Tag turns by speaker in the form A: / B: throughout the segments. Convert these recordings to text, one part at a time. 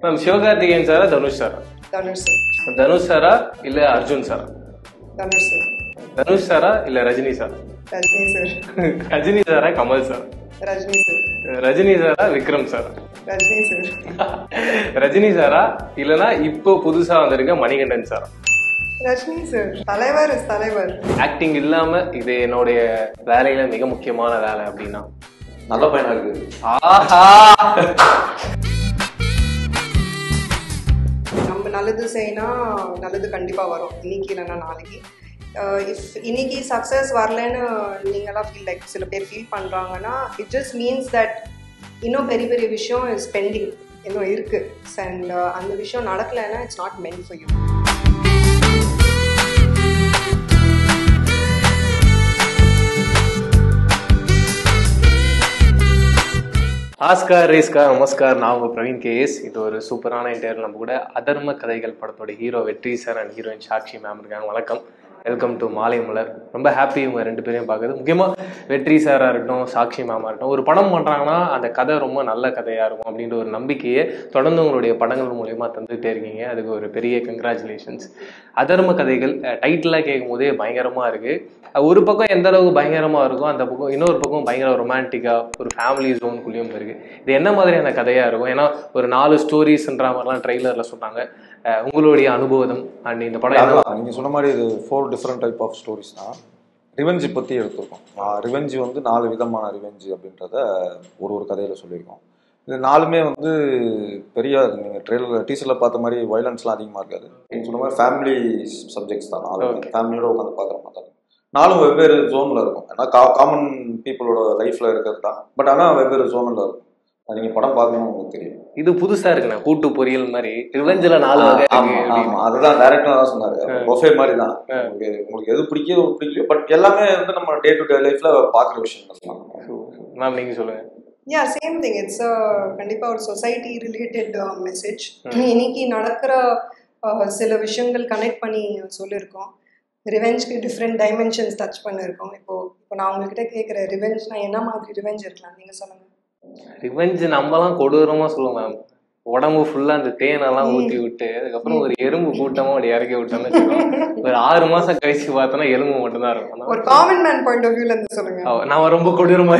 A: Ma'am Sivakarthikeyan சாரா தனுஷ் சாரா
B: Dhanush sir
A: Dhanush சாரா இல்ல அர்ஜுன் சாரா
B: தனுஷ் சார்
A: தனுஷ் சாரா இல்ல ரஜினி சார்
B: ரஜினி சார்
A: ரஜினி சாரா கமல் சார்
B: ரஜினி சார்
A: ரஜினி சாரா விக்ரம் சார்
B: ரஜினி சார்
A: ரஜினி சாரா இல்லனா இப்போ புதுசா வந்திருக்க மணிகண்டன் சார்
B: ரஜினி சார் தலைவர் is தலைவர்
A: ஆக்டிங் இல்லாம இது என்னுடைய வேலையில மிக முக்கியமான வேலை அப்படின்னா
C: நல்ல பையனா இருக்கு
A: ஆஹா
B: நம்ம நல்லது செய்யினா நல்லது கண்டிப்பா வரும் இன்னைக்கு இல்லைன்னா நாளைக்கு இஃப் இன்னைக்கு சக்ஸஸ் வரலன்னு நீங்களாம் ஃபீல் லைக் சில பேர் ஃபீல் பண்றாங்கன்னா இட் ஜஸ்ட் மீன்ஸ் தட் இன்னும் பெரிய பெரிய விஷயம் இஸ் பெண்டிங் இன்னும் இருக்கு அண்ட் அந்த விஷயம் நடக்கலைன்னா it's not meant for you
A: Oscar race car நமஸ்கார் நான் உங்க பிரவீன் கேஎஸ் இது ஒரு சூப்பரான இன்டர்வியூ நம்ம கூட அதர்ம கதைகள் படத்தோட hero Vetri sir and heroine Sakshi ma'am இருக்காங்க வணக்கம் வெல்கம் டு மாலை மலர் ரொம்ப ஹாப்பி இவங்க ரெண்டு பேரையும் பார்க்குறது முக்கியமாக வெற்றி சாராக இருக்கட்டும் சாக்ஷி மேமாக இருக்கட்டும் ஒரு படம் பண்ணுறாங்கன்னா அந்த கதை ரொம்ப நல்ல கதையாக இருக்கும் அப்படின்ற ஒரு நம்பிக்கையை தொடர்ந்து உங்களுடைய படங்கள் மூலயமா தந்துகிட்டே இருக்கீங்க அதுக்கு ஒரு பெரிய கங்க்ராச்சுலேஷன்ஸ் அதர்ம கதைகள் டைட்டிலாக கேட்கும் போதே பயங்கரமாக இருக்குது ஒரு பக்கம் எந்த அளவுக்கு பயங்கரமாக இருக்கும் அந்த பக்கம் இன்னொரு பக்கம் பயங்கர ரொமான்டிக்காக ஒரு ஃபேமிலி ஜோனுக்குள்ளேயும் இருக்குது இது என்ன மாதிரியான கதையாக இருக்கும் ஏன்னா ஒரு நாலு ஸ்டோரிஸ்ன்ற மாதிரிலாம் ட்ரெய்லரில் சொன்னாங்க அஹ் உங்களுடைய அனுபவம் அண்ட் இந்த படம் என்ன
C: அதான் நீங்க சொன்ன மாதிரி இது four different type of stories தான் ரிவெஞ்சு பத்தி எடுத்திருக்கோம் ரிவெஞ்சு வந்து நாலு விதமான ரிவெஞ்சு அப்படின்றத ஒரு ஒரு கதையில சொல்லியிருக்கோம் இது நாலுமே வந்து பெரிய நீங்க ட்ரெயிலர் டீசர்ல பார்த்த மாதிரி வயலன்ஸ்லாம் அதிகமா இருக்காது நீங்க சொன்ன மாதிரி ஃபேமிலி சப்ஜெக்ட்ஸ் தான் நாலு ஃபேமிலியோட உட்காந்து பார்க்குற மாதிரி தான் இருக்கும். நாலும் வெவ்வேறு ஜோன்ல இருக்கும் ஏன்னா காமன் பீப்புளோட லைஃப்ல இருக்கிறது தான் பட் ஆனா வெவ்வேறு ஜோன்ல இருக்கும் அது நீங்க படம் பார்க்கணும் உங்களுக்கு தெரியும்
A: இது புதுசா இருக்குண்ணா கூட்டு பொரியல் மாதிரி ரிவெஞ்சில் நாலு வகை
C: ஆமா
A: இருக்கு
C: ஆமா அதுதான் டைரக்டர் தான் சொன்னாரு பொஃபே மாதிரி தான் உங்களுக்கு உங்களுக்கு எது பிடிக்குதோ பிடிக்கலையோ பட் எல்லாமே வந்து நம்ம டே டு டே லைஃப்ல பாக்குற விஷயங்கள் தான்
A: மேம் நீங்க சொல்லுங்க
B: யா சேம் திங் இட்ஸ் கண்டிப்பாக ஒரு சொசைட்டி ரிலேட்டட் மெசேஜ் இன்னைக்கு நடக்கிற uh, சில விஷயங்கள் கனெக்ட் பண்ணி சொல்லியிருக்கோம் ரிவெஞ்ச்க்கு டிஃப்ரெண்ட் டைமென்ஷன்ஸ் டச் பண்ணியிருக்கோம் இப்போ இப்போ நான் உங்ககிட்ட கேட்குற ரிவெஞ்ச்னா என்ன மாதிரி ரிவெஞ்ச் இருக்கலாம் நீங்கள் சொல்லுங்கள்
A: ரிவெஞ்ச் நம்மலாம் கொடூரமா சொல்லுவோம் மேம் உடம்பு ஃபுல்லா அந்த தேனெல்லாம் ஊத்தி விட்டு அதுக்கப்புறம் ஒரு எறும்பு கூட்டமா அப்படி இறக்கி விட்டோம்னு வச்சுக்கோங்க. ஒரு ஆறு மாசம் கழிச்சு பார்த்தோன்னா எறும்பு மட்டும்தான் இருக்கும்
B: ஒரு காமன் மேன் பாயிண்ட் ஆஃப் வியூல இருந்து சொல்லுங்க
A: அவ- நான் ரொம்ப கொடூரமா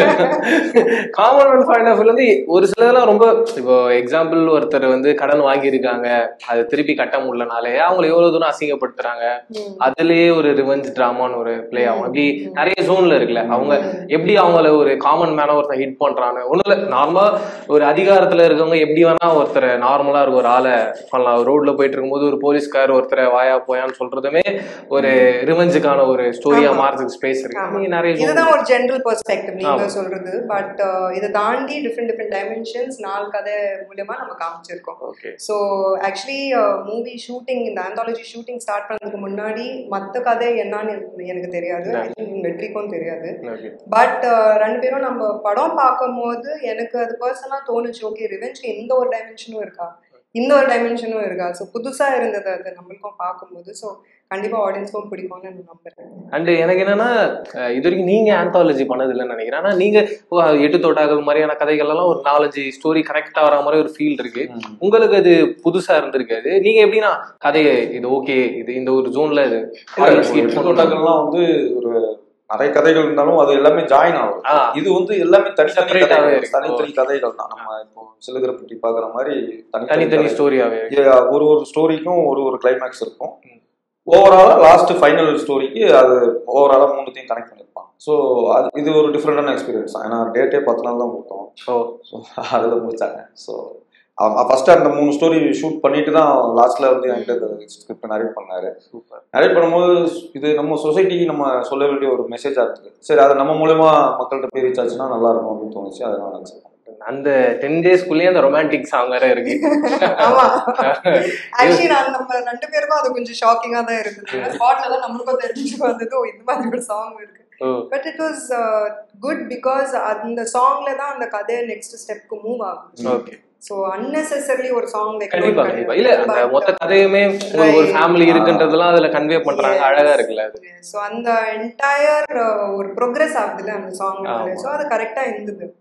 A: காமன் மேன் பாயிண்ட் ஆஃப் வந்து ஒரு சிலதெல்லாம் ரொம்ப இப்போ எக்ஸாம்பிள் ஒருத்தர் வந்து கடன் வாங்கியிருக்காங்க அது திருப்பி கட்ட முடியலனாலே அவங்களை எவ்வளவு தூரம் அசிங்கப்படுத்துறாங்க
B: ம்.
A: அதுலயே ஒரு ரிவெஞ்ச் டிராமான்னு ஒரு ப்ளே ஆகும் இப்படி நிறைய ஜோன்ல இருக்குல்ல அவங்க எப்படி அவங்கள ஒரு காமன் மேனா ஒருத்தன் ஹிட் பண்றான்னு ஒண்ணும் இல்ல நார்மலா ஒரு அதிகாரத்துல இருக்கவங்க எப்படி வேணா ஒருத்தர் நார்மலா இருக்க ஒரு ஆளை பண்ணலாம் ரோட்ல போயிட்டு இருக்கும்போது ஒரு போலீஸ்கார் ஒருத்தரை வாயா போயான்னு சொல்றதுமே ஒரு ரிவெஞ்சுக்கான ஒரு ஸ்டோரியா மாறதுக்கு ஸ்பேஸ் இருக்கு
B: ஆமா.
A: நீங்க நிறைய zone
B: இதுதான் ஒரு ஜென்ரல் பெர்ஸ்பெக்டிவ் நீங்க
A: ஆமா.
B: சொல்றது பட் இதை தாண்டி டிஃப்ரெண்ட் டிஃப்ரெண்ட் டைமென்ஷன்ஸ் நாலு கதை மூலியமா நம்ம காமிச்சிருக்கோம்
A: okay
B: so actually movie shooting இந்த ஆந்தாலஜி ஷூட்டிங் ஸ்டார்ட் பண்ணதுக்கு முன்னாடி மற்ற கதை என்னன்னு எனக்கு- எனக்கு தெரியாது I think வெற்றிக்கும் தெரியாது
A: ஓகே
B: பட் ரெண்டு பேரும் நம்ம படம் பார்க்கும்போது எனக்கு அது பர்சனலாக தோணுச்சு ஓகே ரிவெஞ்ச்க்கு இந்த ஒரு டைமென்ஷனும் இருக்கா இந்த ஒரு டைமென்ஷனும் இருக்கா ஸோ புதுசாக இருந்தது அது நம்மளுக்கும் பார்க்கும்போது ஸோ கண்டிப்பாக ஆடியன்ஸ்க்கும் பிடிக்கும்னு நான் நம்புறேன்
A: அண்ட் எனக்கு என்னன்னா அஹ் இது வரைக்கும் நீங்க ஆந்தாலஜி பண்ணது இல்லைன்னு நினைக்கிறேன் ஆனா நீங்க ஓ, எட்டு தோட்டாக்கள் மாதிரியான கதைகள் எல்லாம் ஒரு நாலஞ்சு ஸ்டோரி கரெக்டா வர மாதிரி ஒரு ஃபீல் இருக்கு உங்களுக்கு அது புதுசா இருந்திருக்காது நீங்க எப்படின்னா கதையை இது ஓகே இது இந்த ஒரு ஜோன்ல இது audience hit பண்ணணும்.
C: எடுத்துக்கொண்டாக்கள்லாம் வந்து ஒரு நிறைய கதைகள் இருந்தாலும் அது எல்லாமே ஜாயின் ஆகும்
A: ஆ.
C: இது வந்து எல்லாமே தனித்தனி
A: Separate ஆவே
C: கதைகள்
A: இருக்கு.
C: தனித்தனி கதைகள் தான் நம்ம இப்போ சிலுகிற பற்றி பாக்குற மாதிரி
A: தனித்தனி
C: கதைகள்.
A: ஸ்டோரியாவே
C: இது ஒரு ஒரு ஸ்டோரிக்கும் ஒரு ஒரு கிளைமேக்ஸ் இருக்கும் ஓவராலா லாஸ்ட் ஃபைனல் ஸ்டோரிக்கு அது ஓவராலா மூணுத்தையும் கனெக்ட் பண்ணிருப்பாங்க ஸோ அது இது ஒரு டிஃப்ரெண்டான எக்ஸ்பீரியன்ஸ் தான் ஏன்னா டேட்டே பத்து நாள் தான் கொடுத்தோம்
A: ஓ
C: ஸோ அதில் முடிச்சாங்க ஸோ ஃபர்ஸ்ட் அந்த மூணு ஸ்டோரி ஷூட் பண்ணிட்டு தான் லாஸ்ட்ல வந்து என்கிட்ட ஸ்கிரிப்ட் நரேட் பண்ணாரு
A: சூப்பர்
C: நரேட் பண்ணும்போது இது நம்ம சொசைட்டிக்கு நம்ம சொல்ல வேண்டிய ஒரு மெசேஜா இருந்தது சரி அது நம்ம மூலயமா மக்கள்கிட்ட போய் ரீச் ஆச்சுன்னா நல்லா இருக்கும் அப்படின்னு தோணுச்சு அதை நான் நினைச்சேன்
A: அந்த டென் டேஸ்க்குள்ளேயே அந்த ரொமான்டிக் சாங் வேற இருக்கு
B: ஆமா ஆக்சுவலி நான் நம்ம ரெண்டு பேருக்கும் அது கொஞ்சம் ஷாக்கிங்கா தான் இருந்தது ஸ்பாட்ல தான் நம்மளுக்கும் தெரிஞ்சு வந்தது ஓ இந்த மாதிரி ஒரு சாங் இருக்கு
A: oh
B: but it was good because அந்த சாங்ல தான் அந்த கதை நெக்ஸ்ட் ஸ்டெப்க்கு மூவ் ஆகும்
A: ஓகே
B: ஸோ unnecessarily ஒரு சாங்
A: கண்டிப்பா கண்டிப்பா இல்ல அந்த மொத்த கதையுமே ஒரு ஒரு ஃபேமிலி இருக்குன்றதெல்லாம் அதுல கன்வே பண்றாங்க அழகா இருக்குல்ல அது
B: ஸோ அந்த என்டையர் ஒரு ப்ரோக்ரஸ் ஆகுதுல்ல அந்த சாங்
A: ஆமா.
B: ஸோ அது கரெக்டா இருந்தது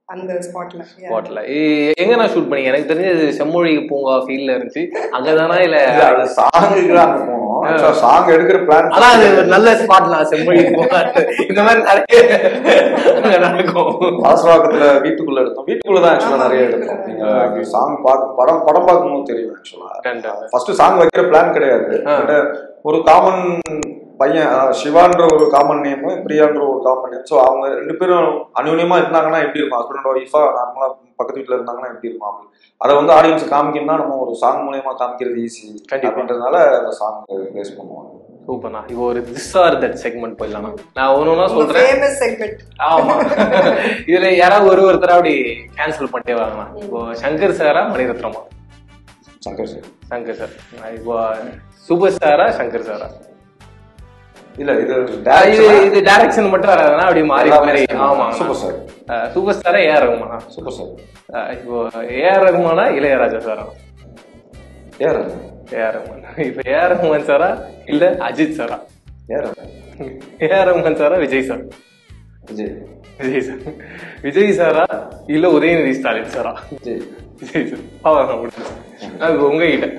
B: அந்த ஸ்பாட்ல
A: ஸ்பாட்ல எங்க நான் ஷூட் பண்ணி எனக்கு தெரிஞ்சது செம்மொழி பூங்கா ஃபீல்ட்ல இருந்துச்சு அங்கதானா இல்ல
C: இல்ல, அது சாங்குக்கு அங்க போனோம் சாங் எடுக்கிற பிளான்
A: ஆனா அது ஒரு நல்ல ஸ்பாட் நான் செம்மொழி பூங்கா இந்த மாதிரி நிறைய அங்க நடக்கும்
C: பாசவாக்கத்துல வீட்டுக்குள்ள எடுத்தோம் வீட்டுக்குள்ள தான் ஆக்சுவலா நிறைய எடுத்தோம் நீங்க சாங் பார்க்க படம் படம் பார்க்கும்போது தெரியும் ஆக்சுவலா
A: கண்டா.
C: ஃபர்ஸ்ட் சாங் வைக்கிற பிளான் கிடையாது
A: ஆ.
C: But, ஒரு காமன் பையன் அஹ், சிவான்ற ஒரு காமன் நேம் பிரியான்ற ஒரு காமன் நேம் ஸோ அவங்க ரெண்டு பேரும் அந்யூன்யமா இருந்தாங்கன்னா எப்படி இருக்கும் ஹஸ்பண்ட் ஒய்ஃபா நார்மலா பக்கத்து வீட்டுல இருந்தாங்கன்னா எப்படி இருக்கும் அப்படி அதை வந்து ஆடியன்ஸ் காமிக்கணும்னா நம்ம ஒரு சாங் மூலியமா காமிக்கிறது ஈஸி
A: கண்டிப்பா.
C: அப்படின்றதுனால அந்த சாங் பேஸ் பண்ணுவாங்க
A: சூப்பர்ண்ணா இப்போ ஒரு திஸ் ஆர் தட் செக்மெண்ட் போயிடலாம் நான் ஒன்று ஒன்றா சொல்றேன்
B: ஃபேமஸ் செக்மெண்ட்
A: ஆமா இதுல யாராவது ஒரு ஒருத்தர் அப்படி கேன்சல் பண்ணிட்டே வாங்கலாம் இப்போ சங்கர் சாரா மணிரத்னமா
C: சங்கர் சார்
A: சங்கர் சார் இப்போ சூப்பர் ஸ்டாரா சங்கர் சாரா
C: இல்ல இது
A: இது
C: direction-
A: இது டைரக்ஷன் மட்டும் வராதுன்னா அப்படி மாறி மாறி ஆமா
C: சூப்பர் சார்
A: சூப்பர் ஸ்டாரா ஏஆர் ரகுமானா
C: சூப்பர் சார்
A: அஹ் இப்போ ஏஆர் ரகுமானா இளையராஜா சாரா
C: ஏற
A: ஏஆர் ரகுமான் இப்போ ஏஆர் ரகுமான் சாரா இல்ல அஜித் சாரா
C: ஏற
A: ஏஆர் ரகுமான் சாரா விஜய் சார்
C: விஜய்
A: விஜய் சார் விஜய் சாரா இல்ல உதயநிதி ஸ்டாலின் சாரா
C: விஜய்
A: விஜய் சார் அவ்வளவுதான் முடிஞ்சு அது உங்ககிட்ட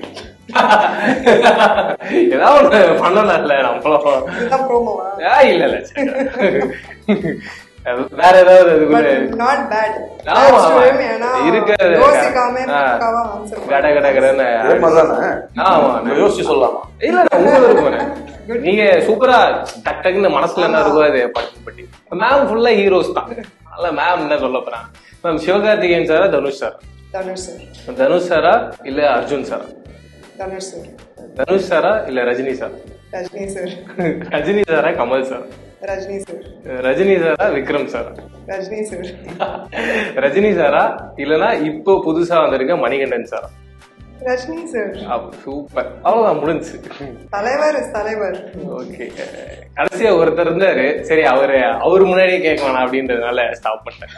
A: ஏதாவது ஒண்ணு பண்ணலாம்ல நம்மளும்
B: இதுதான் ப்ரோமோவா
A: ஆ, இல்ல இல்ல சரி. அது வேற ஏதாவது இதுக்குள்ள
B: பட் நாட் பேட்
A: ஆமா, ஆமா.
B: ஏன்னா
A: இருக்கிறது
B: யோசிக்காம
A: ஆ.
B: பக்காவா ஆன்சர்
A: கட கட கடன்னு
C: ஏமா தானே
A: ஆமா
C: யோசிச்சு சொல்லலாமா
A: இல்ல இல்ல, உங்க விருப்பம் நீங்க சூப்பரா டக் டக்குன்னு மனசுல என்ன இருக்கோ அது பட்டி பட்டி மேம் ஃபுல்லா ஹீரோஸ் தான் அல்ல மேம் என்ன சொல்ல போறேன் மேம் சிவகார்த்திகேயன் சாரா தனுஷ் சார்
B: தனுஷ் சார்
A: தனுஷ் சாரா இல்ல அர்ஜுன் சாரா
B: தனுஷ் சார்
A: தனுஷ் சாரா இல்ல ரஜினி சார்
B: ரஜினி சார்
A: ரஜினி சாரா கமல் சார்
B: ரஜினி சார்
A: ரஜினி சாரா விக்ரம் சார்
B: ரஜினி சார்
A: ரஜினி சாரா இல்லனா இப்போ புதுசா வந்திருக்க மணிகண்டன் சாரா
B: ரஜினி சார்
A: சூப்பர் அவ்வளவுதான் முடிஞ்சு
B: தலைவர் is தலைவர்
A: ஓகே கடைசியா ஒருத்தர் இருந்தாரு சரி அவரு அவரு முன்னாடியே கேட்க வேணாம் அப்படின்றதுனால ஸ்டாப் பண்ணிட்டேன்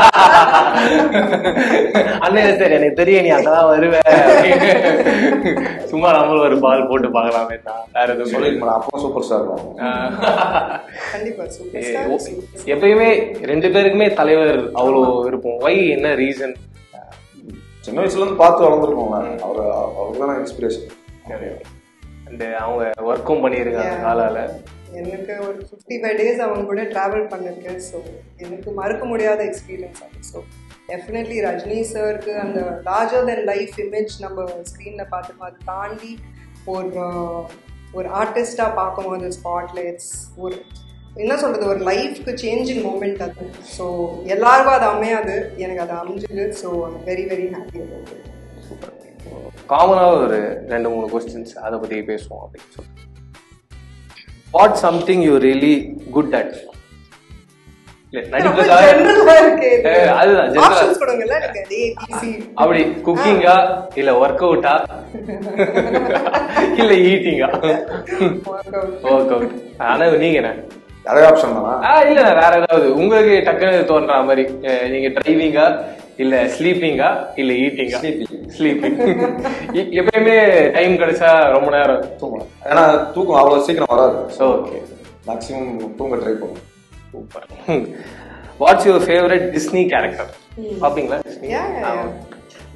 A: அண்ணன் சரி எனக்கு தெரியும் நீ அங்கதான் வருவ அப்படின்னு. சும்மா நம்மளும் ஒரு பால் போட்டு பார்க்கலாமே தான் வேற எதுவும் சொல்லி
C: சொல்லிருக்கேன் அப்போ சூப்பர் ஸ்டார் தான்
B: கண்டிப்பா சூப்பர் ஸ்டார்
A: எப்பயுமே ரெண்டு பேருக்குமே தலைவர் அவ்வளோ விருப்பம் வை என்ன ரீசன்
C: சின்ன வயசுல இருந்து பார்த்து வளர்ந்துருக்கோம்ல அவர் அவருக்கு தான் இன்ஸ்பிரேஷன்
A: அந்த அவங்க ஒர்க்கும் பண்ணியிருக்காங்க
B: Yeah.
A: காலால
B: எனக்கு ஒரு ஃபிஃப்டி ஃபைவ் டேஸ் அவங்க கூட ட்ராவல் பண்ணிருக்கேன் ஸோ எனக்கு மறக்க முடியாத எக்ஸ்பீரியன்ஸ் அது ஸோ டெஃபினெட்லி ரஜினி சாருக்கு அந்த லார்ஜர் தென் லைஃப் இமேஜ் நம்ம ஸ்க்ரீனில் பார்த்துக்கோ அதை தாண்டி ஒரு uh, ஒரு ஆர்டிஸ்டாக பார்க்கும்போது ஸ்பாட்ல இட்ஸ் ஒரு என்ன சொல்கிறது ஒரு லைஃப்க்கு சேஞ்சிங் மூமெண்ட் அது ஸோ எல்லாருக்கும் அது அமையாது எனக்கு அது அமைஞ்சது ஸோ வெரி வெரி ஹாப்பி
A: காமனாக ஒரு ரெண்டு மூணு கொஸ்டின்ஸ் அதை பற்றி பேசுவோம் அப்படின்னு சொல்லி what something you really good at இல்லை நடிப்பதா
B: ஜென்ரலாக இருக்கு இது.
A: ஏ, அதுதான் general.
B: ஆப்ஷன்ஸ் கொடுங்கல்ல எனக்கு A, B, C.
A: அப்படி குக்கிங்கா இல்ல ஒர்க் அவுட்டா இல்ல ஈட்டிங்கா
B: Workout.
A: ஒர்க் அவுட் ஆனா நீங்க என்ன
C: அதே ஆப்ஷன் தானா
A: ஆ இல்ல வேற ஏதாவது உங்களுக்கு டக்குன்னு தோன்ற மாதிரி அஹ், நீங்க டிரைவிங்கா இல்ல ஸ்லீப்பிங்கா இல்ல ஈட்டிங்கா
C: Sleeping.
A: ஸ்லீப்பிங் எப்பயுமே டைம் கிடைச்சா ரொம்ப நேரம்
C: தூங்கலாம் ஏன்னா தூக்கம் அவ்வளவு சீக்கிரம் வராது
A: ஓகே
C: மேக்ஸிமம் தூங்க ட்ரை பண்ணும்
A: super watts your favourite Disney character பாப்பீங்களா Disney?
B: Yeah, yeah,
A: ஆமா.
B: yeah.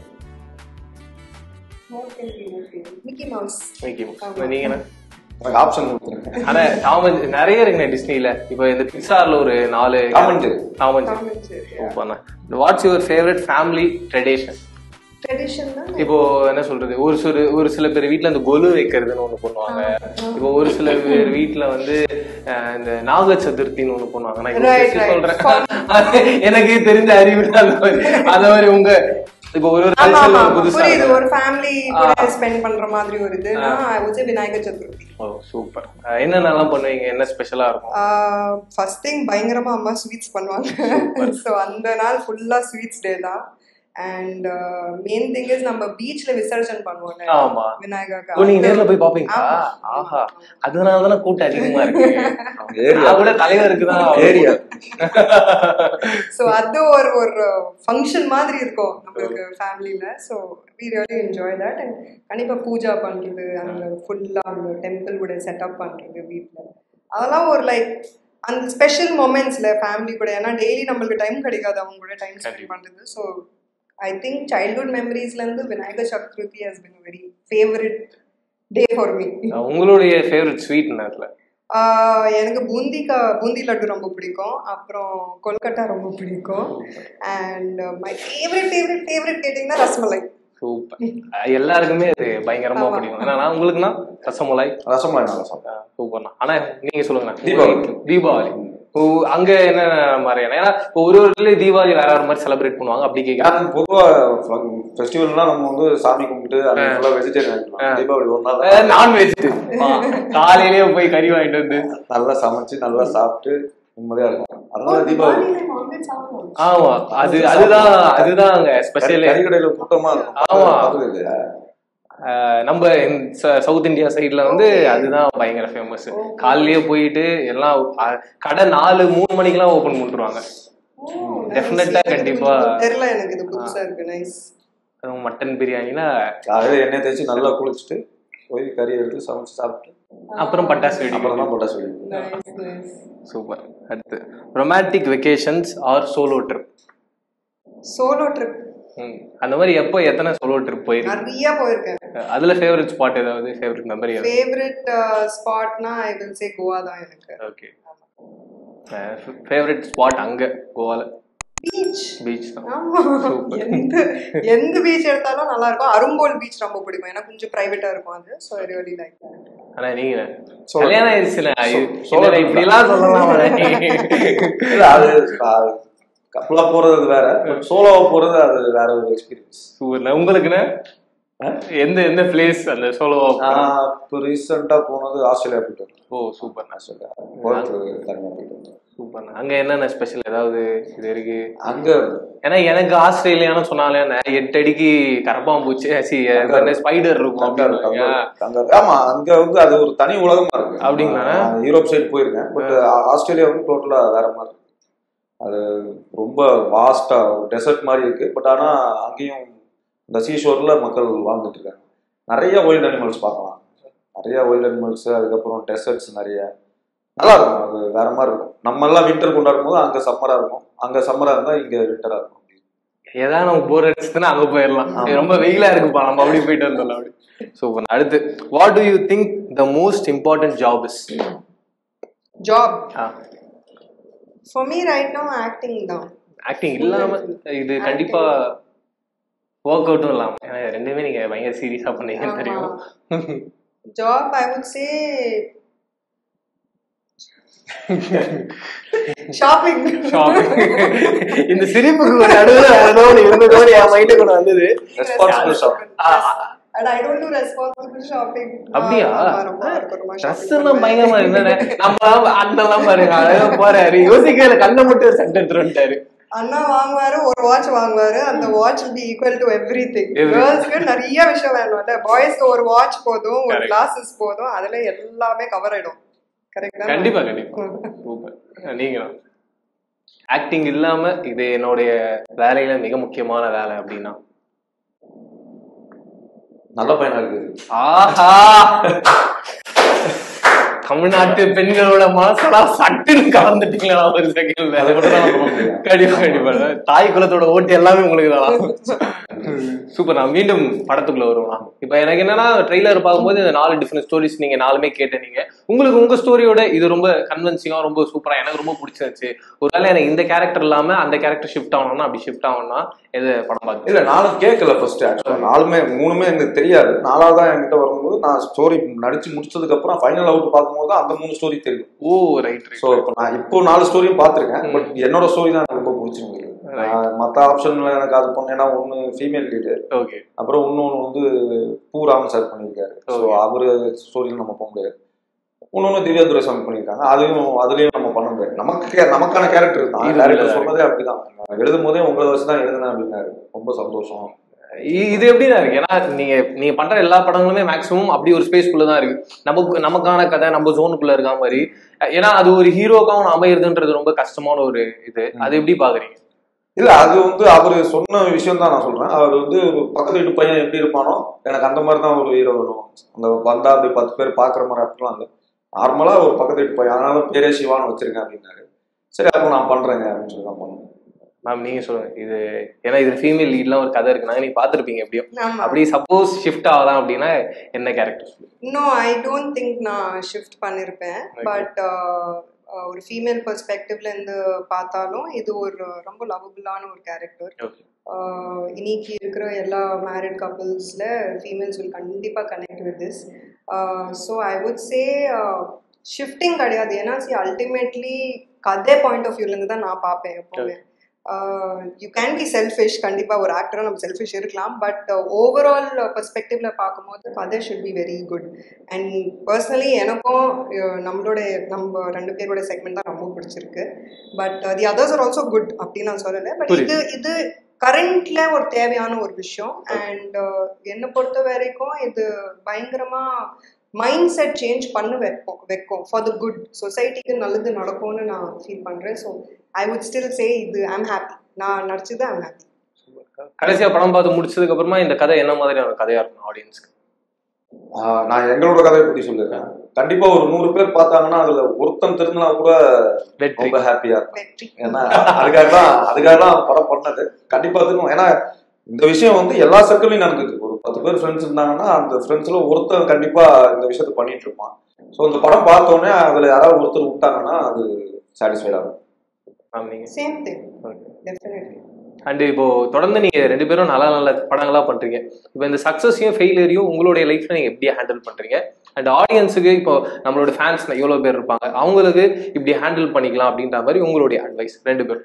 B: What can be my favorite? Mickey Mouse.
A: Mickey Mouse. நீங்க என்ன
C: எனக்கு ஆப்ஷன் கொடுத்துருங்க
A: ஆனா டாமன் நிறைய இருக்குண்ணே டிஸ்னில இப்போ இந்த பிக்சார்ல ஒரு நாலு
C: Tom and Jerry.
A: டாமன்
B: Tom and Jerry, yeah.
A: சூப்பர்ண்ணா what's your favourite family tradition
B: Tradition தான்
A: இப்போ என்ன சொல்றது ஒரு சில ஒரு சில பேர் வீட்ல அந்த கொலு வைக்கிறதுன்னு ஒண்ணு பண்ணுவாங்க இப்போ ஒரு சில பேர் வீட்ல வந்து அஹ், இந்த நாக சதுர்த்தின்னு ஒண்ணு பண்ணுவாங்க நான் இப்போ
B: Right,
A: just
B: right.
A: சொல்றேன் எனக்கு தெரிஞ்ச அறிவு அந்த மாதிரி அந்த மாதிரி உங்க இப்போ ஒரு ஒரு
B: ஆமா ஆமா
A: கல்ச்சர்ல புதுசா
B: புரியுது
A: இருக்கு.
B: ஒரு ஃபேமிலி கூட ஸ்பெண்ட் பண்ற மாதிரி ஒரு இது நான் உச்ச விநாயகர் சதுர்த்தி
A: ஓ சூப்பர் என்னென்னலாம் பண்ணுவீங்க என்ன ஸ்பெஷலா இருக்கும்
B: ஃபர்ஸ்ட் திங் பயங்கரமா அம்மா ஸ்வீட்ஸ் பண்ணுவாங்க ஸோ அந்த நாள் ஃபுல்லா ஸ்வீட்ஸ் டே தான் அண்ட் மெயின் திங் இஸ் நம்ம பீச்ல விசர்ஜன் பண்ணுவோம்
A: ஆமா
B: விநாயகருக்கு
A: ஓ நீங்க நேர்ல போய் பாப்பீங்களா
B: ஆமா.
A: ஆஹா அதனால தானே கூட்டம் அதிகமா இருக்கு
C: ஏரியா
A: நான் கூட தலைவருக்கு தான்
C: ஏரியா
B: ஸோ அது ஒரு ஒரு ஃபங்க்ஷன் மாதிரி இருக்கும் நம்மளுக்கு ஃபேமிலியில் so we really enjoy that and கண்டிப்பாக பூஜா பண்ணுறது அங்கே ஃபுல்லாக அந்த டெம்பிள் கூட செட்டப் பண்ணுறது வீட்டில் அதெல்லாம் ஒரு லைக் அந்த ஸ்பெஷல் மூமெண்ட்ஸ்ல ஃபேமிலி கூட ஏன்னா டெய்லி நம்மளுக்கு டைம் கிடைக்காது அவங்க கூட டைம் ஸ்பெண்ட்
A: கண்டிப்பா.
B: பண்றது ஸோ ஐ திங்க் சைல்ட்ஹுட் மெமரிஸ்ல இருந்து Vinayagar Chaturthi has been very favourite day for me
A: உங்களுடைய ஃபேவரட் ஸ்வீட் நேரத்துல
B: எனக்கு பூந்திக்கா பூந்தி லட்டு ரொம்ப பிடிக்கும் அப்புறம் கொல்கட்டா ரொம்ப பிடிக்கும் and my favourite favourite favourite கேட்டிங்கன்னா ரசமலை
A: சூப்பர் எல்லாருக்குமே அது பயங்கரமா
B: ஆமா.
A: பிடிக்கும் ஏன்னா உங்களுக்குன்னா ரசமலாய்
C: ரசமலாய் நல்லா சாப்பிட்டேன்
A: சூப்பர்ண்ணா ஆனா நீங்க சொல்லுங்கண்ணா
C: தீபாவளி.
A: தீபாவளி ஓ, அங்க என்ன மாதிரியான ஏன்னா இப்போ ஒரு ஒரு இடத்துல தீபாவளி வேற வேற மாதிரி செலிப்ரேட் பண்ணுவாங்க அப்படி கேட்க
C: ஏன்னா பொதுவா ஃபெஸ்டிவல்னா நம்ம வந்து சாமி கும்பிட்டு அது ஃபுல்லா வெஜிடேரியன் ஆகிக்கலாம் தீபாவளி ஒரு நாள்
A: நான்வெஜ் காலையிலேயே போய் கறி வாங்கிட்டு வந்து
C: நல்லா சமைச்சு நல்லா சாப்பிட்டு நிம்மதியா இருக்கும் அதனால தீபாவளி
A: ஆமா அது அதுதான் அதுதான் அங்க ஸ்பெஷல்
C: கறி கடையில கூட்டமா இருக்கும்
A: ஆமா.
C: பார்த்தது இல்லையா?
A: நம்ம சவுத் இந்தியா சைடுல வந்து அதுதான் பயங்கர ஃபேமஸ் காலையிலேயே போயிட்டு எல்லாம் அஹ், கடை நாலு மூணு மணிக்கெல்லாம் ஓபன் பண்ணிருவாங்க Definite-ஆ கண்டிப்பா.
B: தெரியல எனக்கு இது புதுசா இருக்கு நைஸ்
A: மட்டன் பிரியாணினா
C: காலையில எண்ணெய் தேய்ச்சி நல்லா குளிச்சுட்டு போய் கறி எடுத்து சமைச்சு சாப்பிட்டு
A: அப்புறம் பட்டாசு வெடி
C: அப்புறம் தான் பொட்டாசு வெடி
B: நைஸ் நைஸ்
A: சூப்பர் அடுத்து romantic vacations or solo trip
B: solo trip
A: அந்த மாதிரி எப்போ எத்தனை சோலோ ட்ரிப் போயிருக்கு
B: நிறைய போயிருக்கேன்
A: அதுல ஃபேவரட் ஸ்பாட் ஏதாவது ஃபேவரட் மெமரி
B: ஃபேவரட் ஸ்பாட்னா ஐ வில் சே கோவா தான் எனக்கு
A: ஓகே ஃபேவரட் ஸ்பாட் அங்க கோவால
B: பீச்
A: பீச் தான்
B: ஆமா எந்த எந்த பீச் எடுத்தாலும் நல்லா இருக்கும் அரும்போல் பீச் ரொம்ப பிடிக்கும் ஏன்னா கொஞ்சம் பிரைவேட்டா இருக்கும் அது ஸோ ரியலி லைக்
A: ஆனா நீங்க
C: Solo
A: கல்யாணம் ஆயிடுச்சுல
C: solo trip
A: இப்படி எல்லாம் சொல்லலாம்
C: இல்ல அது கப்பலா போறது அது வேற சோலோவா போறது அது வேற ஒரு எக்ஸ்பீரியன்ஸ்
A: சூப்பர் உங்களுக்குன்னு எந்த எந்த பிளேஸ் அந்த சோலோ
C: நான் இப்போ ரீசெண்டா போனது ஆஸ்திரேலியா போயிட்டு வந்தேன்
A: ஓ சூப்பர்
C: ஆஸ்திரேலியா போர்ட் தனியாக போயிட்டு வந்தேன்
A: சூப்பர் அங்க என்னென்ன ஸ்பெஷல் ஏதாவது இது இருக்கு
C: அங்க
A: ஏன்னா எனக்கு ஆஸ்திரேலியான்னு சொன்னாலே நான் எட்டு அடிக்கு கரப்பாம்பூச்சி சி ஸ்பைடர் இருக்கும்
C: அங்க இருக்கு, அங்க
A: அப்படின்னா
C: இருக்கு. அங்க ஆமா அங்க வந்து அது ஒரு தனி உலகமா இருக்கு
A: அப்படிங்களா?
C: நான் யூரோப் சைடு போயிருக்கேன் பட் ஆஸ்திரேலியா வந்து டோட்டலா வேற மாதிரி இருக்கு அது ரொம்ப வாஸ்டா டெசர்ட் மாதிரி இருக்கு பட் ஆனா அங்கேயும் இந்த சீஷோர்ல மக்கள் வாழ்ந்துட்டு இருக்காங்க நிறைய வைல்ட் அனிமல்ஸ் பார்க்கலாம் நிறைய வைல்ட் அனிமல்ஸ் அதுக்கப்புறம் டெசர்ட்ஸ் நிறைய நல்லா இருக்கும் அது வேற மாதிரி இருக்கும் நம்ம எல்லாம் வின்டர் கொண்டாடும் போது அங்க சம்மரா இருக்கும் அங்க சம்மரா இருந்தா இங்க வின்டரா இருக்கும்
A: ஏதாவது நம்ம போர் அடிச்சுதுன்னா அங்க போயிடலாம்
C: ஆமா.
A: இது ரொம்ப வெயிலா இருக்குப்பா நம்ம அப்படி போயிட்டு வந்துடலாம் அப்படி சூப்பர் அடுத்து what do you think the most important job is
B: job for me right no acting தான்
A: ஆக்டிங் இல்லாம இது கண்டிப்பா ஒர்க் அவுட்டும் இல்லாம ஏன்னா இது ரெண்டுமே நீங்க பயங்கர சீரியஸா பண்ணீங்கன்னு தெரியும்
B: job I would say shopping
A: Shopping. இந்த சிரிப்புக்கு ஒரு நடுவுல வேற ஏதோ ஒண்ணு இருந்ததோடு என் மைண்டுக்குள்ள வந்தது
C: responsible shop
B: And I don't do responsible shopping.
A: அப்படியா
B: ஆமா, ரொம்ப ரொம்ப
A: ட்ரெஸ்
B: shopping
A: எல்லாம்
B: பண்ணுவேன்.
A: பயங்கரமா இருந்தது நம்ம அண்ணெல்லாம் பாருங்க அழகா போறாரு யோசிக்கல கண்ணை மட்டும் சட்டை எடுத்துட்டு வந்துட்டாரு
B: அண்ணா வாங்குவாரு ஒரு வாட்ச் வாங்குவாரு அந்த watch be equal to everything
A: Everything.
B: கேர்ள்ஸ்க்கு நிறைய விஷயம் வேணும்ல பாய்ஸ்க்கு ஒரு வாட்ச் போதும் ஒரு
A: Correct.
B: கிளாஸஸ் போதும் அதுல எல்லாமே கவர் ஆயிடும் கரெக்டா
A: கண்டிப்பா கண்டிப்பா சூப்பர் நீங்க ஆக்டிங் இல்லாம இது என்னுடைய வேலையில மிக முக்கியமான வேலை அப்படின்னா
C: நல்ல பையனா இருக்கு
A: ஆஹா தமிழ்நாட்டு பெண்களோட மனசெல்லாம் சட்டுன்னு கலந்துட்டீங்களா ஒரு செகண்ட்ல
C: அதை மட்டும் தான் பண்ண முடியும்
A: கண்டிப்பா கண்டிப்பா தாய் குலத்தோட ஓட்டு எல்லாமே உங்களுக்கு தான் சூப்பர் நான் மீண்டும் படத்துக்குள்ள வருவோம் இப்ப எனக்கு என்னன்னா ட்ரெய்லர் பார்க்கும்போது இந்த நாலு டிஃப்ரெண்ட் ஸ்டோரிஸ் நீங்க நாலுமே கேட்டீங்க உங்களுக்கு உங்க ஸ்டோரியோட இது ரொம்ப கன்வென்சிங்கா ரொம்ப சூப்பரா எனக்கு ரொம்ப பிடிச்சிருந்துச்சு ஒருவேளை எனக்கு இந்த கேரக்டர் இல்லாம அந்த கேரக்டர் ஷிஃப்ட் ஆகணும்னா அப்படி ஷிஃப்ட் ஆகணும்னா எது படம் பார்த்து
C: இல்ல நானும் கேட்கல ஃபர்ஸ்ட் ஆக்சுவலா நாலுமே மூணுமே எனக்கு தெரியாது நாலாவது தான் என்கிட்ட வரும்போது நான் ஸ்டோரி நடிச்சு முடிச்சதுக்கு அப்புறம் ஃபைனல் அவுட் பார்க்கும்போது தான் அந்த மூணு ஸ்டோரி தெரியும்
A: ஓ ரைட்
C: ஸோ இப்போ நான் இப்போ நாலு ஸ்டோரியும் பார்த்துருக்கேன் பட் என்னோட ஸ்டோரி தான் எனக்கு ரொம்ப பிடிச்சிருந்தது நான் மற்ற ஆப்ஷன்ல எனக்கு அது பண்ணேன்னா ஒன்று ஃபீமேல் லீடு
A: ஓகே
C: அப்புறம் இன்னொன்று வந்து பூ ராமன் சார் பண்ணியிருக்காரு ஸோ அவர் ஸ்டோரியில் நம்ம போக முடியாது இன்னொன்று திவ்யா துரைசாமி பண்ணியிருக்காங்க அதையும் அதுலேயும் நம்ம பண்ண முடியாது நமக்கு கே- நமக்கான கேரக்டர் தான்
A: இது
C: கேரக்டர்
A: இல்ல.
C: சொன்னதே அப்படிதான் நான் எழுதும் போதே உங்களை வச்சு தான் எழுதுனேன் அப்படின்னாரு ரொம்ப சந்தோஷம்
A: இ- இது எப்படின்னா இருக்கு ஏன்னா நீங்க நீங்க பண்ற எல்லா படங்களுமே மேக்ஸிமம் அப்படி ஒரு ஸ்பேஸ்க்குள்ள தான் இருக்கு நமக்கு நமக்கான கதை நம்ம ஜோனுக்குள்ள இருக்க மாதிரி ஏன்னா அது ஒரு ஹீரோக்காவும் அமையுதுன்றது ரொம்ப கஷ்டமான ஒரு இது அது எப்படி பாக்குறீங்க
C: இல்ல அது வந்து அவர் சொன்ன விஷயம் தான் நான் சொல்றேன் அவர் வந்து ஒரு பக்கத்து வீட்டு பையன் எப்படி இருப்பானோ எனக்கு அந்த மாதிரி தான் ஒரு ஹீரோ வேணும் அந்த வந்தா அப்படி பத்து பேர் பாக்குற மாதிரி அப்படிலாம் இல்லை நார்மலா ஒரு பக்கத்து வீட்டு பையன் அதனால பேரே சிவான்னு வச்சிருக்கேன் அப்படின்னாரு சரி அப்போ நான் பண்றேங்க அப்படின்னு சொல்லி தான் பண்ணேன்
A: மேம் நீங்க சொல்லுங்க இது ஏன்னா இது ஃபீமேல் லீட்லாம் ஒரு கதை இருக்கு நாங்க நீங்க பாத்திருப்பீங்க எப்படியும்
B: ஆமா
A: அப்படி சப்போஸ் ஷிஃப்ட் ஆகலாம் அப்படின்னா என்ன character
B: no I don't think நான் ஷிஃப்ட் பண்ணியிருப்பேன் பட் ஒரு ஃபீமேல் பெர்ஸ்பெக்டிவ்ல இருந்து பார்த்தாலும் இது ஒரு ரொம்ப லவபுளான ஒரு கேரக்டர்
A: ஓகே
B: இன்னைக்கு இருக்கிற எல்லா மேரிட் கப்புள்ஸில் ஃபீமேல்ஸ் வில் கண்டிப்பாக connect with this so I would say shifting கிடையாது ஏன்னா சி அல்டிமேட்லி கதை பாயிண்ட் ஆஃப் வியூலேருந்து தான் நான் பார்ப்பேன் எப்போவுமே யூ கேன் பி செல்ஃபிஷ் கண்டிப்பாக ஒரு ஆக்டராக நம்ம செல்ஃபிஷ் இருக்கலாம் பட் ஓவரால் பெர்ஸ்பெக்டிவ்ல பார்க்கும்போது கதை should be very good and personally எனக்கும் uh, நம்மளோட நம்ம ரெண்டு பேரோட செக்மெண்ட் தான் ரொம்ப பிடிச்சிருக்கு but the others are also good அப்படின்னு நான் சொல்லலை பட் இது இது கரண்ட்ல ஒரு தேவையான ஒரு விஷயம் அண்ட் என்னை பொறுத்த வரைக்கும் இது பயங்கரமா மைண்ட் செட் சேஞ்ச் பண்ண வைப்போம் வைக்கும் ஃபார் த குட் சொசைட்டிக்கு நல்லது நடக்கும்னு நான் ஃபீல் பண்றேன் so I would still say இது ஐம் ஹாப்பி நான் நடிச்சது ஐம் ஹாப்பி
A: கடைசியா படம் பார்த்து முடிச்சதுக்கு அப்புறமா இந்த கதை என்ன மாதிரியான கதையா இருக்கும் ஆடியன்ஸ்க்கு
C: ஆஹ் நான் எங்களோட கதையை பத்தி சொல்லிடுறேன் கண்டிப்பா ஒரு நூறு பேர் பார்த்தாங்கன்னா அதுல ஒருத்தன் திருந்தினா கூட
A: வெற்றி
C: ரொம்ப ஹாப்பியா இருக்கும்
B: வெற்றி
C: ஏன்னா அதுக்காக தான் அதுக்காக தான் படம் பண்ணது கண்டிப்பா திரும்பும் ஏன்னா இந்த விஷயம் வந்து எல்லா சர்க்கிளையும் நடக்குது ஒரு பத்து பேர் ஃப்ரெண்ட்ஸ் இருந்தாங்கன்னா அந்த ஃப்ரெண்ட்ஸ்ல ஒருத்தன் கண்டிப்பா இந்த விஷயத்த பண்ணிட்டு இருப்பான் ஸோ இந்த படம் பார்த்த உடனே அதுல யாராவது ஒருத்தர் விட்டாங்கன்னா அது சாட்டிஸ்ஃபைட் ஆகும்
A: மேம் நீங்க
B: same thing
A: okay
B: definitely
A: and இப்போ தொடர்ந்து நீங்க ரெண்டு பேரும் நல்ல நல்ல படங்களா பண்றீங்க இப்போ இந்த சக்சஸையும் ஃபெயிலியரையும் உங்களுடைய லைஃப்ல நீங்க எப்படி ஹேண்டில் பண்றீங்க அண்ட் ஆடியன்ஸுக்கு இப்போ நம்மளோட ஃபேன்ஸ் எவ்வளவு பேர் இருப்பாங்க அவங்களுக்கு இப்படி ஹேண்டில் பண்ணிக்கலாம் அப்படின்ற மாதிரி உங்களுடைய அட்வைஸ் ரெண்டு பேரும்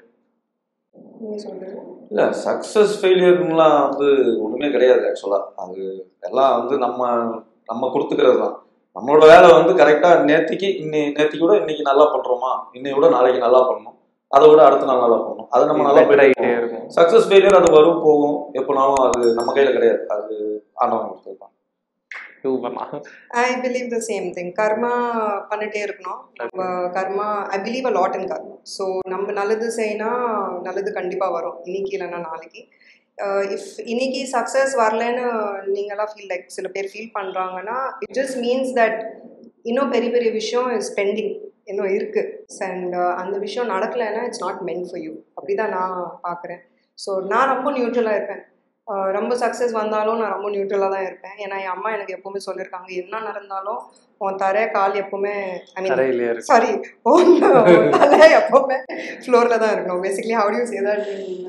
B: நீங்க சொல்றது
C: இல்ல சக்சஸ் ஃபெயிலியர்லாம் வந்து ஒண்ணுமே கிடையாது ஆக்சுவலா அது எல்லாம் வந்து நம்ம நம்ம கொடுத்துக்கிறது தான் நம்மளோட வேலை வந்து கரெக்டா நேத்திக்கு இன்னி நேத்திக்கு விட இன்னைக்கு நல்லா பண்றோமா இன்னை விட நாளைக்கு நல்லா பண்ணணும் அதை விட அடுத்த நாள் நல்லா பண்ணணும் அது நம்ம நல்லா
A: Better ஆயிட்டே
C: போயிட்டு
A: இருக்கும்
C: சக்சஸ் ஃபெயிலியர் அது வரும் போகும் எப்போனாலும் அது நம்ம கையில கிடையாது அது ஆண்டவன் கொடுத்தது தான்
A: சூப்பர்மா
B: I believe the same thing karma பண்ணிட்டே இருக்கணும் நம்ம karma I believe a lot in karma so நம்ம நல்லது செய்யினா நல்லது கண்டிப்பாக வரும் இன்னைக்கு இல்லைன்னா நாளைக்கு இஃப் இன்னைக்கு சக்ஸஸ் வரலன்னு நீங்களாம் ஃபீல் லைக் சில பேர் ஃபீல் பண்ணுறாங்கன்னா இட் ஜஸ்ட் மீன்ஸ் தட் இன்னும் பெரிய பெரிய விஷயம் இஸ் பெண்டிங் இன்னும் இருக்கு அண்ட் அந்த விஷயம் நடக்கலைன்னா it's not meant for you அப்படி தான் நான் பார்க்குறேன் ஸோ நான் ரொம்ப நியூட்ரலாக இருப்பேன் ஆஹ் ரொம்ப சக்ஸஸ் வந்தாலும் நான் ரொம்ப நியூட்ரலாக தான் இருப்பேன் ஏன்னா என் அம்மா எனக்கு எப்பவுமே சொல்லியிருக்காங்க என்ன நடந்தாலும் உன் தரை கால் எப்பவுமே ஐ மீன்
A: தரையிலே இருக்கு
B: சாரி உன் தலை எப்பவுமே ஃப்ளோரில் தான் இருக்கணும் basically how you say that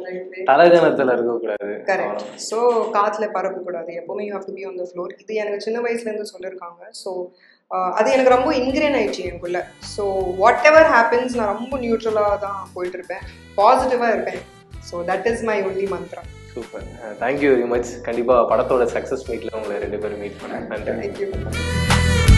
A: தலகணத்துல இருக்க கூடாது
B: கரெக்ட் ஸோ காற்றுல பறக்கக்கூடாது எப்பவுமே you have to be on the floor இது எனக்கு சின்ன வயசுலேருந்து சொல்லியிருக்காங்க ஸோ அது எனக்கு ரொம்ப இன்கிரேன் ஆயிடுச்சு எனக்குள்ள ஸோ வாட் எவர் ஹேப்பன்ஸ் நான் ரொம்ப நியூட்ரலாக தான் போயிட்டு இருப்பேன் பாசிட்டிவாக இருப்பேன் so that is my only mantra
A: super thank you very much கண்டிப்பா படத்தோட சக்சஸ் மீட்ல உங்களை ரெண்டு பேரும் மீட் பண்ணேன் நன்றி
B: தேங்க்யூ